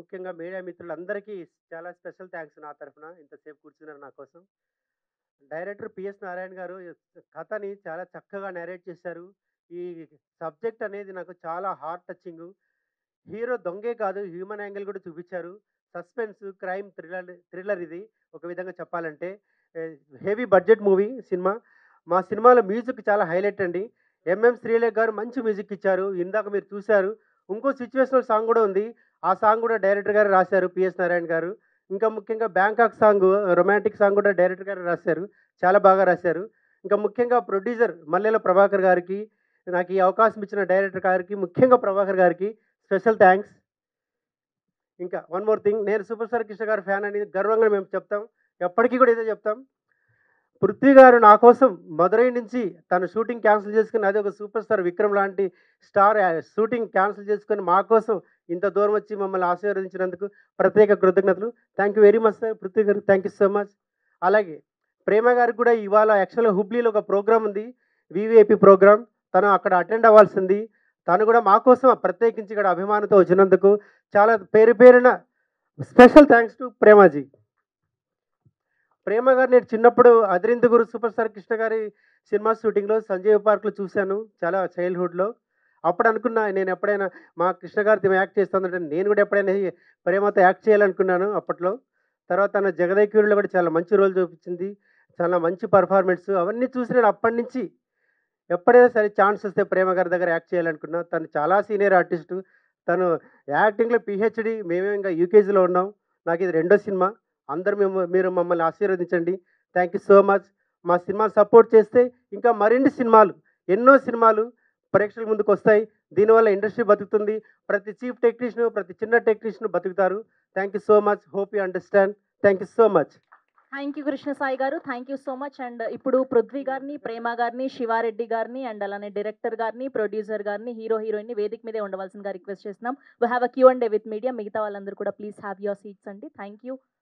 ముఖ్యంగా మీడియా మిత్రులందరికీ చాలా స్పెషల్ థ్యాంక్స్ నా తరఫున ఇంతసేపు కూర్చున్నారు నా కోసం డైరెక్టర్ పిఎస్ నారాయణ గారు కథని చాలా చక్కగా నేరేట్ చేశారు ఈ సబ్జెక్ట్ అనేది నాకు చాలా హార్ట్ టచింగ్ హీరో దొంగే కాదు హ్యూమన్ యాంగిల్ కూడా చూపించారు సస్పెన్స్ క్రైమ్ థ్రిల్లర్ థ్రిల్లర్ ఇది ఒక విధంగా చెప్పాలంటే హెవీ బడ్జెట్ మూవీ సినిమా మా సినిమాలో మ్యూజిక్ చాలా హైలైట్ అండి ఎంఎం శ్రీలేఖ్ గారు మంచి మ్యూజిక్ ఇచ్చారు ఇందాక మీరు చూశారు ఇంకో సిచ్యువేషనల్ సాంగ్ కూడా ఉంది ఆ సాంగ్ కూడా డైరెక్టర్ గారు రాశారు పిఎస్ నారాయణ గారు ఇంకా ముఖ్యంగా బ్యాంకాక్ సాంగ్ రొమాంటిక్ సాంగ్ కూడా డైరెక్టర్ గారు రాశారు చాలా బాగా రాశారు ఇంకా ముఖ్యంగా ప్రొడ్యూసర్ మల్లెల ప్రభాకర్ గారికి నాకు ఈ అవకాశం ఇచ్చిన డైరెక్టర్ గారికి ముఖ్యంగా ప్రభాకర్ గారికి స్పెషల్ థ్యాంక్స్ ఇంకా వన్ మోర్ థింగ్ నేను సూపర్ స్టార్ కృష్ణ గారి ఫ్యాన్ అని గర్వంగా మేము చెప్తాం ఎప్పటికీ కూడా ఇదే చెప్తాం పృథ్వీ గారు నా కోసం మదురై నుంచి తన షూటింగ్ క్యాన్సిల్ చేసుకుని అదే ఒక సూపర్ స్టార్ విక్రమ్ లాంటి స్టార్ షూటింగ్ క్యాన్సిల్ చేసుకొని మా కోసం ఇంత దూరం వచ్చి మమ్మల్ని ఆశీర్వదించినందుకు ప్రత్యేక కృతజ్ఞతలు thank you very much sir Prithvi గారు థ్యాంక్ యూ సో మచ్ అలాగే ప్రేమ గారికి కూడా ఇవాళ యాక్చువల్గా హుబ్లీలో ఒక ప్రోగ్రామ్ ఉంది వివిఐపి ప్రోగ్రామ్ తను అక్కడ అటెండ్ అవ్వాల్సింది తను కూడా మా కోసం ప్రత్యేకించి ఇక్కడ అభిమానంతో వచ్చినందుకు చాలా పేరు పేరున special thanks to Premaji Prema గారు నేను చిన్నప్పుడు అదిరింది గురు సూపర్ స్టార్ కృష్ణ గారి సినిమా షూటింగ్లో సంజీవ్ పార్క్లో చూశాను చాలా చైల్డ్హుడ్లో అప్పుడు అనుకున్నా నేను ఎప్పుడైనా మా కృష్ణ గారితో యాక్ట్ చేస్తుందంటే నేను కూడా ఎప్పుడైనా ఈ ప్రేమతో యాక్ట్ చేయాలనుకున్నాను అప్పట్లో తర్వాత తన జగదైక్యూరులో కూడా చాలా మంచి రోల్ చూపించింది చాలా మంచి పర్ఫార్మెన్స్ అవన్నీ చూసి నేను అప్పటి నుంచి ఎప్పుడైనా సరే ఛాన్స్ వస్తే ప్రేమ గారి దగ్గర యాక్ట్ చేయాలనుకున్నా తను చాలా సీనియర్ ఆర్టిస్టు తను యాక్టింగ్లో పిహెచ్డి మేమే ఇంకా యూకేజీలో ఉన్నాం నాకు ఇది రెండో సినిమా అందరూ మేము మీరు మమ్మల్ని ఆశీర్వదించండి థ్యాంక్ యూ సో మచ్ మా సినిమాలు సపోర్ట్ చేస్తే ఇంకా మరిన్ని సినిమాలు ఎన్నో సినిమాలు ప్రేక్షకుల ముందుకు వస్తాయి దీనివల్ల ఇండస్ట్రీ బతుకుతుంది ప్రతి చీఫ్ టెక్నీషియన్ ప్రతి చిన్న టెక్నీషియన్ బతుకుతారు thank you so much hope you understand thank you so much thank you Krishna Sai గారు thank you so much and ఇప్పుడు పృథ్వీ గారిని ప్రేమ గారిని శివారెడ్డి గారిని అండ్ అలానే డైరెక్టర్ గారిని ప్రొడ్యూసర్ గారిని హీరో హీరోయిన్ వేదిక మీదే ఉండవలసిందిగా రిక్వెస్ట్ చేస్తున్నాం we have a Q and A with media మిగతా వాళ్ళందరూ కూడా ప్లీజ్ హ్యావ్ యువర్ సీట్స్ అండి థ్యాంక్ యూ